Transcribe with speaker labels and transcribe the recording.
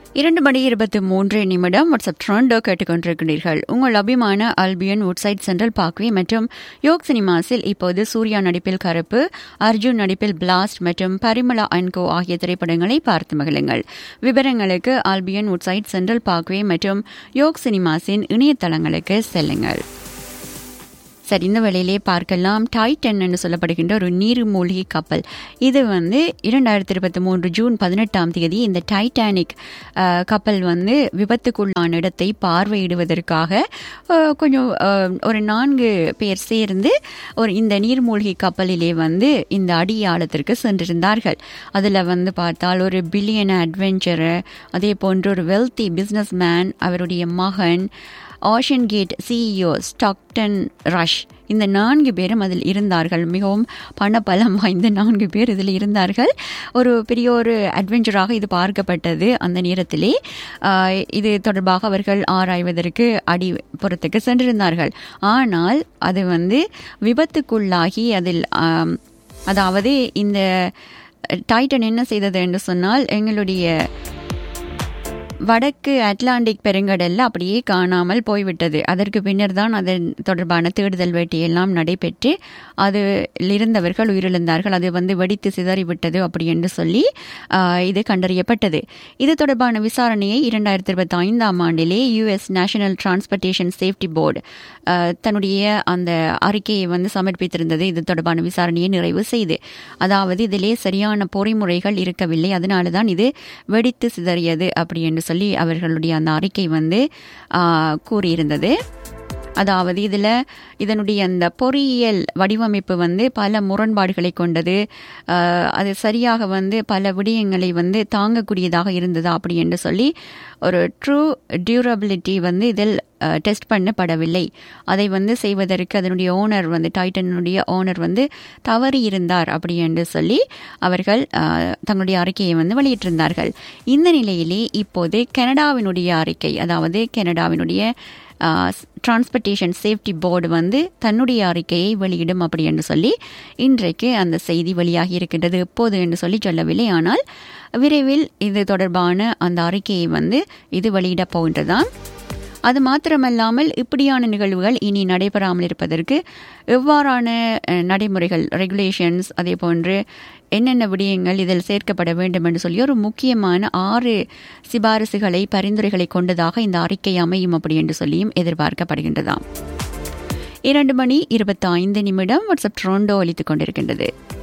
Speaker 1: இரண்டு மணி இருபத்தி மூன்று நிமிடம் வாட்ஸ்அப் ட்ரெண்டோ கேட்டுக்கொண்டிருக்கிறீர்கள் உங்கள் அபிமான அல்பியன் உட்சைட் சென்ட்ரல் பார்க்வே மற்றும் யோக் சினிமாஸில் இப்போது சூர்யா நடிப்பில் கருப்பு அர்ஜுன் நடிப்பில் பிளாஸ்ட் மற்றும் பரிமளா அன்கோ ஆகிய திரைப்படங்களை பார்த்து மகிழுங்கள் விவரங்களுக்கு ஆல்பியன் உட்சைட் சென்ட்ரல் பார்க்வே மற்றும் யோக் சினிமாஸின் இணையதளங்களுக்கு செல்லுங்கள் சரி இந்த வேளையிலே பார்க்கலாம் டைட்டன் என்று சொல்லப்படுகின்ற ஒரு நீர்மூழ்கி கப்பல் இது வந்து இரண்டாயிரத்தி இருபத்தி மூன்று ஜூன் பதினெட்டாம் தேதி இந்த டைட்டானிக் அஹ், கப்பல் வந்து விபத்துக்குள்ளான இடத்தை பார்வையிடுவதற்காக அஹ், கொஞ்சம் அஹ், ஒரு நான்கு பேர் சேர்ந்து ஒரு இந்த நீர்மூழ்கி கப்பலிலே வந்து இந்த அடியாளத்திற்கு சென்றிருந்தார்கள் அதில் வந்து பார்த்தால் ஒரு பில்லியன் அட்வென்ச்சரு அதே போன்று ஒரு வெல்தி பிஸ்னஸ் மேன் அவருடைய மகன் OceanGate CEO Stockton Rush இந்த நான்கு பேரும் அதில் இருந்தார்கள் மிகவும் பணபலம் வாய்ந்த நான்கு பேர் இதில் இருந்தார்கள் ஒரு பெரிய ஒரு அட்வென்ச்சராக இது பார்க்கப்பட்டது அந்த நேரத்திலே ஆஹ், இது தொடர்பாக அவர்கள் ஆராய்வதற்கு அடிப்புறத்துக்கு சென்றிருந்தார்கள் ஆனால் அது வந்து விபத்துக்குள்ளாகி அதில் ஆம், அதாவது இந்த டைட்டன் என்ன செய்தது என்று சொன்னால் எங்களுடைய வடக்கு அட்லாண்டிக் பெருங்கடல்ல அப்படியே காணாமல் போய்விட்டது அதற்கு பின்னர் தான் அதன் தொடர்பான தேடுதல் வேட்டையெல்லாம் நடைபெற்று அதில் இருந்தவர்கள் உயிரிழந்தார்கள் அது வந்து வெடித்து சிதறிவிட்டது அப்படி என்று சொல்லி ஆஹ், இது கண்டறியப்பட்டது இது தொடர்பான விசாரணையை இரண்டாயிரத்தி இருபத்தி ஐந்தாம் ஆண்டிலே US National Transportation Safety Board தன்னுடைய அந்த அறிக்கையை வந்து சமர்ப்பித்திருந்தது இது தொடர்பான விசாரணையை நிறைவு செய்து அதாவது இதிலே சரியான பொறிமுறைகள் இருக்கவில்லை அதனால தான் இது வெடித்து சிதறியது அப்படி என்று சொல்லி அவர்களுடைய அந்த அறிக்கை வந்து ஆஹ், கூறியிருந்தது அதாவது இதில் இதனுடைய அந்த பொறியியல் வடிவமைப்பு வந்து பல முரண்பாடுகளை கொண்டது ஆஹ், அது சரியாக வந்து பல விடயங்களை வந்து தாங்கக்கூடியதாக இருந்ததா அப்படி என்று சொல்லி ஒரு ட்ரூ டியூரபிலிட்டி வந்து இதில் டெஸ்ட் பண்ணப்படவில்லை அதை வந்து செய்வதற்கு அதனுடைய ஓனர் வந்து டைட்டனுடைய ஓனர் வந்து தவறி இருந்தார் அப்படி என்று சொல்லி அவர்கள் ஆஹ், தங்களுடைய அறிக்கையை வந்து வெளியிட்டிருந்தார்கள் இந்த நிலையிலே இப்போது கனடாவினுடைய அறிக்கை அதாவது கனடாவினுடைய டிரான்ஸ்போர்ட்டேஷன் சேஃப்டி போர்டு வந்து தன்னுடைய அறிக்கையை வெளியிடும் அப்படி என்று சொல்லி இன்றைக்கு அந்த செய்தி வெளியாகி இருக்கின்றது எப்போது என்று சொல்லி சொல்லவில்லை ஆனால் விரைவில் இது தொடர்பான அந்த அறிக்கையை வந்து இது வெளியிடப் போகின்றதாம் அது மாத்திரமல்லாமல் இப்படியான நிகழ்வுகள் இனி நடைபெறாமல் இருப்பதற்கு எவ்வாறான அஹ், நடைமுறைகள் ரெகுலேஷன்ஸ் அதே போன்று என்னென்ன விடயங்கள் இதில் சேர்க்கப்பட வேண்டும் என்று சொல்லி ஒரு முக்கியமான ஆறு சிபாரிசுகளை பரிந்துரைகளை கொண்டதாக இந்த அறிக்கை அமையும் அப்படி என்று சொல்லியும் எதிர்பார்க்கப்படுகின்றதாம் இரண்டு மணி இருபத்தி ஐந்து நிமிடம் வாட்ஸ்அப் ட்ரோண்டோ ஒலித்துக் கொண்டிருக்கின்றது